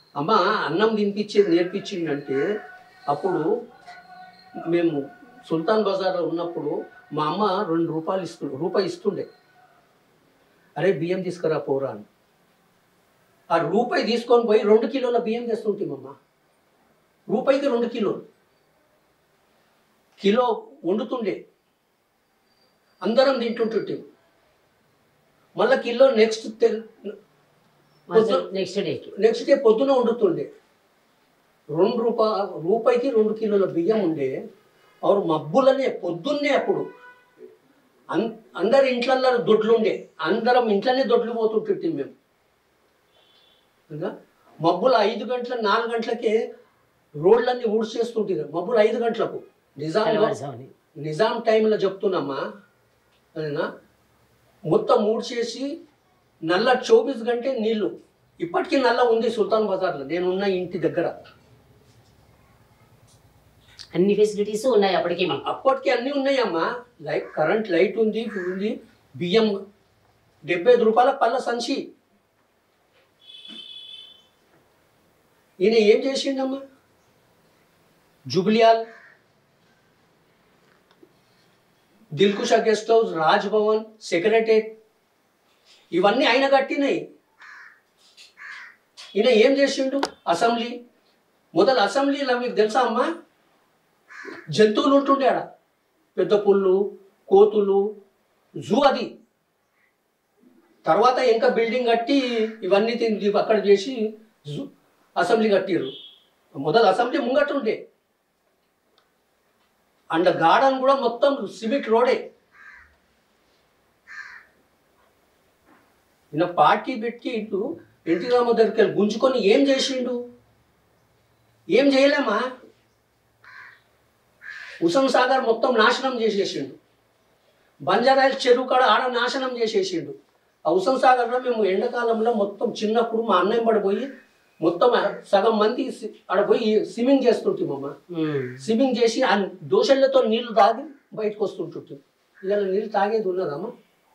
అమ్మ అన్నం తినిపించేది నేర్పించిందంటే అప్పుడు మేము సుల్తాన్ బజార్లో ఉన్నప్పుడు మా అమ్మ రెండు రూపాయలు ఇస్తుండే రూపాయి ఇస్తుండే అరే బియ్యం తీసుకురా పోరా అని ఆ రూపాయి తీసుకొని పోయి రెండు కిలోల బియ్యం తెస్తుంటామమ్మ రూపాయికి రెండు కిలోలు కిలో వండుతుండే అందరం తింటుంటుంటాం మళ్ళీ కిలో నెక్స్ట్ నెక్స్ట్ డేకి నెక్స్ట్ డే పొద్దున వండుతుండే రెండు రూపా రూపాయికి రెండు కిలోల బియ్యం ఉండే ఆరు మబ్బులనే పొద్దున్నే అప్పుడు అన్ అందరి ఇంట్లల్లో దొడ్లు ఉండే అందరం ఇంట్లోనే దొడ్లు పోతుంటుంది మేము ఇంకా మబ్బులు ఐదు గంటల నాలుగు గంటలకే రోడ్లన్నీ ఊడ్చేస్తుంటారు మబ్బులు ఐదు గంటలకు నిజాంలో తెల్లవారుజాముని నిజాం టైంలో చెప్తున్నామా అదేనా మొత్తం ఊడ్చేసి నల్ల చౌబీస్ గంటే నీళ్లు ఇప్పటికీ నల్ల ఉంది సుల్తాన్ బజార్లో నేనున్న ఇంటి దగ్గర అన్ని ఫెసిలిటీస్ ఉన్నాయి అప్పటికి మీకు అప్పటికి అన్నీ ఉన్నాయమ్మా లైట్ కరెంట్ లైట్ ఉంది ఉంది బియ్యం డెబ్బై ఐదు రూపాయల పళ్ళ సంచి ఈయన ఏం చేసిండమ్మా Jubilee Hall Dilkusha guest house Raj Bhavan secretariat ఇవన్నీ ఆయన కట్టినాయి ఈయన ఏం చేసిండు అసెంబ్లీ మొదలు అసెంబ్లీలో మీకు తెలుసా అమ్మా జంతువులు ఉంటుండే ఆడ పెద్ద పుళ్ళు కోతులు జూ అది తర్వాత ఇంకా బిల్డింగ్ కట్టి ఇవన్నీ తిని అక్కడ చేసి జూ అసెంబ్లీ కట్టిర్రు మొదలు అసెంబ్లీ ముంగట ఉండే అండ్ గార్డెన్ కూడా మొత్తం సిమెంట్ రోడే ఈయన పార్టీ పెట్టి ఇటు ఎన్టీ రామ దగ్గరికి వెళ్ళి గుంజుకొని ఏం చేసిండు ఏం చేయలేమా హుసన్ సాగర్ మొత్తం నాశనం చేసేసిండు బంజారాయిల్ చెరువు కాడ ఆడ నాశనం చేసేసిండు ఆ హుసన్ సాగర్లో మేము ఎండాకాలంలో మొత్తం చిన్నప్పుడు మా అన్నయ్య పడిపోయి మొత్తం సగం మంది సి- ఆడ పోయి స్విమ్మింగ్ చేస్తుంటామమ్మ ఉమ్. స్విమ్మింగ్ చేసి ఆ దోషళ్ళతో నీళ్లు తాగి బయటకు వస్తుంటుంటాం ఇలా నీళ్ళు తాగేది ఉన్నదమ్మా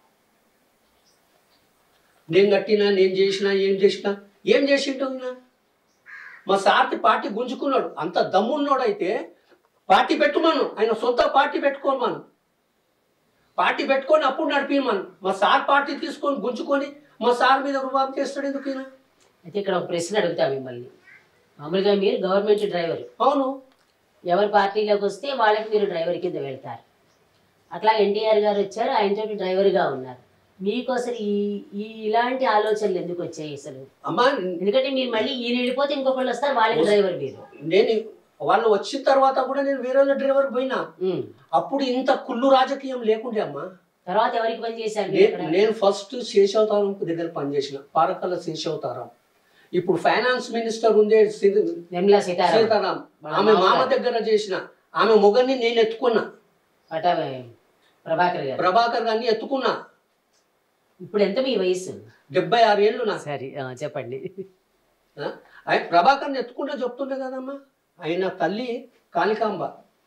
నేను కట్టినా నేను చేసినా ఏం చేసినా ఏం చేసిండు ఈయన? మా సార్కి పార్టీ గుంజుకున్నాడు అంత దమ్మున్నాడు అయితే పార్టీ పెట్టుమను ఆయన సొంత పార్టీ పెట్టుకోమను పార్టీ పెట్టుకొని అప్పుడు నడిపిమను మా సార్ పార్టీ తీసుకొని గుంజుకొని మా సార్ మీద రుబాబు చేస్తాడు ఎందుకు ఈయన అయితే ఇక్కడ ఒక ప్రశ్న అడుగుతా మిమ్మల్ని మామూలుగా మీరు గవర్నమెంట్ డ్రైవర్ అవును ఎవరి పార్టీలోకి వస్తే వాళ్ళకి మీరు డ్రైవర్ కింద వెళ్తారు అట్లా ఎన్టీఆర్ గారు వచ్చారు ఆయనతో డ్రైవర్గా ఉన్నారు మీకు అసలు ఈ ఈ ఇలాంటి ఆలోచనలు ఎందుకు వచ్చాయి అసలు అమ్మా ఎందుకంటే మీరు మళ్ళీ ఈయన వెళ్ళిపోతే ఇంకొకళ్ళు వస్తారు వాళ్ళకి డ్రైవర్ మీరు నేను వాళ్ళు వచ్చిన తర్వాత కూడా నేను వేరే వాళ్ళ డ్రైవర్ పోయినా ఉమ్. అప్పుడు ఇంత కుళ్ళు రాజకీయం లేకుండే అమ్మా తర్వాత ఎవరికి పని చేశారు మీరు నే- అక్కడ? నేను ఫస్ట్ శేషావతారం దగ్గర పనిచేసిన పారకల్ల శేషావతారం ఇప్పుడు ఫైనాన్స్ మినిస్టర్ ఉండే సి- నిర్మలా సీతారామన్ సీతారాం వాళ్ళ ఆమె మామ మామగారు. దగ్గర చేసిన ఆమె మొగన్ని నేను ఎత్తుకున్నా పటా ప్రభాకర్ గారు ప్రభాకర్ గారిని ఎత్తుకున్నా ఇప్పుడు ఎంత మీ వయసు డెబ్బై ఆరు ఏళ్ళు నాకు సరే ఆ, చెప్పండి ఆ? ఆయన ప్రభాకర్ని ఎత్తుకుంటే చెప్తుండే కదమ్మా ఆయన తల్లి కాళికాంబ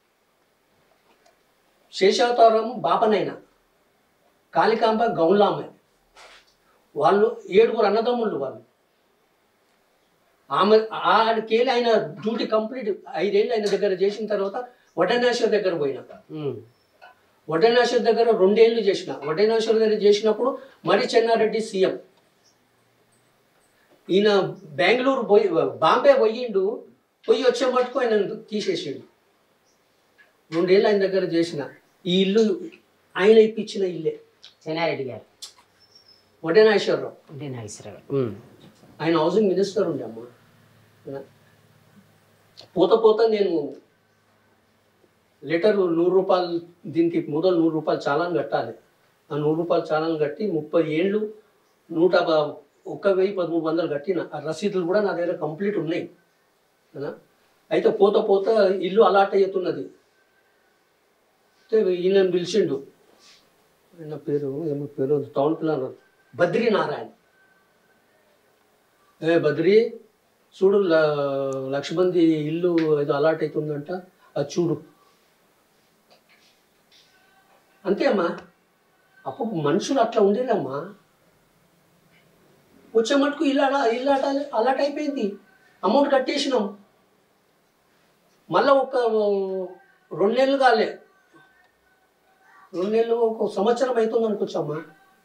శేషావతారం బాపనైన కాళికాంబ గౌన్లామె వాళ్ళు ఏడుగురు అన్నదమ్ముళ్ళు వాళ్ళు ఆమె ఆడికెళ్ళి ఆయన డ్యూటీ కంప్లీట్ ఐదేళ్ళు ఆయన దగ్గర చేసిన తర్వాత వటనాశ్వర్ దగ్గర పోయినా ఉమ్. వడ్డనాశ్వర్ దగ్గర రెండేళ్ళు చేసిన వడ్డనాశ్వర్ దగ్గర చేసినప్పుడు మరి చెన్నారెడ్డి సీఎం ఈయన బెంగళూరు పోయి బాంబే పోయిండు పోయి వచ్చే మటుకు ఆయన తీసేసిండు రెండేళ్ళు ఆయన దగ్గర చేసిన ఈ ఇల్లు ఆయన ఇప్పించిన ఇల్లే చెన్నారెడ్డి గారు వడ్డనాశ్వరరావు అంటే నాగేశ్వరరావు ఉమ్. ఆయన హౌసింగ్ మినిస్టర్ ఉండే అమ్మ పోత పోత నేను లెటర్ నూరు రూపాయలు దీనికి మొదలు నూరు రూపాయలు చాలాన్ కట్టాలి ఆ నూరు రూపాయలు చాలాన్ కట్టి ముప్పై ఏళ్ళు నూట బ- ఒక్క వెయ్యి పదమూడు వందలు కట్టిన ఆ రసీదులు కూడా నా దగ్గర కంప్లీట్ ఉన్నాయి కదా అయితే పోత పోత ఇల్లు అలాట్ అవుతున్నది అయితే ఈయన పిలిచిండు ఆయన పేరు ఏమో పేరు టౌన్ ప్లానర్ బద్రీ నారాయణ ఏ బద్రి చూడు ల- లక్ష మంది ఇల్లు ఏదో అలాట్ అవుతుందంట అది చూడు అంతే అమ్మా అప్పుడు మనుషులు అట్లా ఉండేరమ్మా వచ్చే మటుకు ఇల్లు అలా ఇల్లు అలా అలాట్ అయిపోయింది అమౌంట్ కట్టేసినాం మళ్ళీ ఒక రెండు నెలలు కాలే రెండు నెలలు ఒక సంవత్సరం అవుతుంది అనుకోవచ్చమ్మా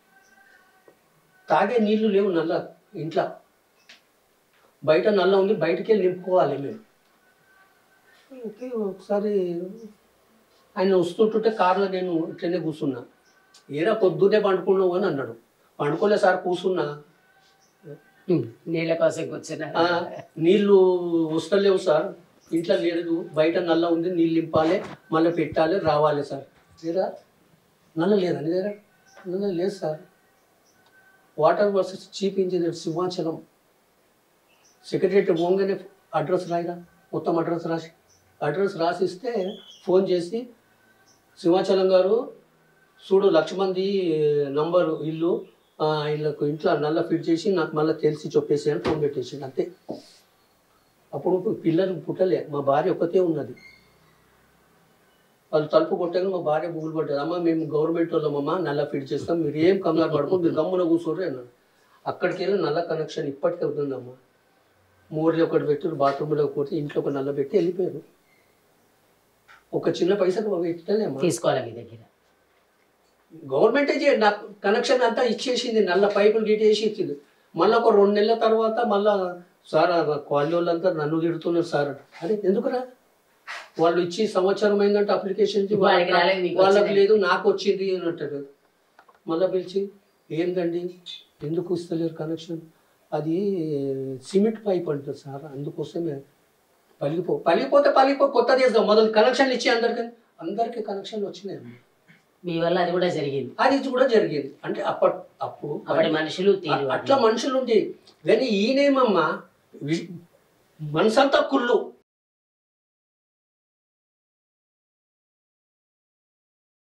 తాగే నీళ్లు లేవు నల్ల ఇంట్లో బయట నల్ల ఉంది బయటికి వెళ్ళి నింపుకోవాలి మేము ఓకే ఒకసారి ఆయన వస్తుంటుంటే కార్లో నేను ఇట్లనే కూర్చున్నా ఏరా పొద్దున్నే పండుకున్నావు అని అన్నాడు పండుకోలే సార్ కూర్చున్నా నీళ్ళ కోసం కూర్చున్నారు ఆ, నీళ్లు వస్తలేవు సార్ ఇంట్లో లేదు బయట నల్ల ఉంది నీళ్ళు నింపాలి మళ్ళీ పెట్టాలి రావాలి సార్ లేదా నల్ల లేదా నీ దగ్గర నల్ల లేదు sir water versus chief engineer Simhachalam secretary పోగానే అడ్రస్ రాయిరా మొత్తం అడ్రస్ రాసి అడ్రస్ రాసిస్తే ఫోన్ చేసి సింహాచలం గారు చూడు లక్ష మంది నంబరు ఇల్లు ఆ, వీళ్ళకు ఇంట్లో నల్ల ఫిట్ చేసి నాకు మళ్ళీ తెలిసి చెప్పేసి అని ఫోన్ పెట్టేసి అంతే అప్పుడు పిల్లలు పుట్టలే మా భార్య ఒకతే ఉన్నది వాళ్ళు తలుపు కొట్టాక మా భార్య బుగులు పడ్డది అమ్మ మేము గవర్నమెంట్ వాళ్ళమమ్మ నల్ల ఫిట్ చేస్తాం మీరు ఏం కంగారు పడుకోండి మీరు గమ్మున కూర్చోరు అన్నాడు అక్కడికి వెళ్ళి నల్ల కనెక్షన్ ఇప్పటికే అవుతుందమ్మా మూరలు ఒకటి పెట్టి బాత్రూంలో కొట్టి ఇంట్లో ఒక నల్ల పెట్టి వెళ్ళిపోయారు ఒక చిన్న పైసకు పెట్టలేమ్మా తీసుకోవాలి మీ దగ్గర గవర్నమెంటే చే నాకు కనెక్షన్ అంతా ఇచ్చేసింది నల్ల పైపులు గిట్టేసి ఇచ్చింది మళ్ళీ ఒక రెండు నెలల తర్వాత మళ్ళా సార్ కాలనీ వాళ్ళంతా నన్ను తిడుతున్నారు సార్ అరే ఎందుకురా వాళ్ళు ఇచ్చి సంవత్సరం అయిందంటే అప్లికేషన్ ఇచ్చి వాళ్ళకి రాలేదు, మీకు వాళ్ళకి వచ్చింది. లేదు నాకు వచ్చింది అని అంటారు మళ్ళీ పిలిచి ఏందండి ఎందుకు ఇస్తలేరు కనెక్షన్ అది సిమెంట్ పైప్ అంటారు సార్ అందుకోసమే పలిగిపో పలిగిపోతే పలిగిపో కొత్త చేద్దాం మొదలు కనెక్షన్లు ఇచ్చి అందరికి అందరికీ కనెక్షన్లు వచ్చినాయి మీ వల్ల అది కూడా జరిగింది అది కూడా జరిగేది అంటే అప్పట్ అప్పుడు అప్పటి మనుషులు తీరు అట్లా మనుషులు ఉండి కానీ ఈయనేమమ్మా వి- మనసంతా కుళ్ళు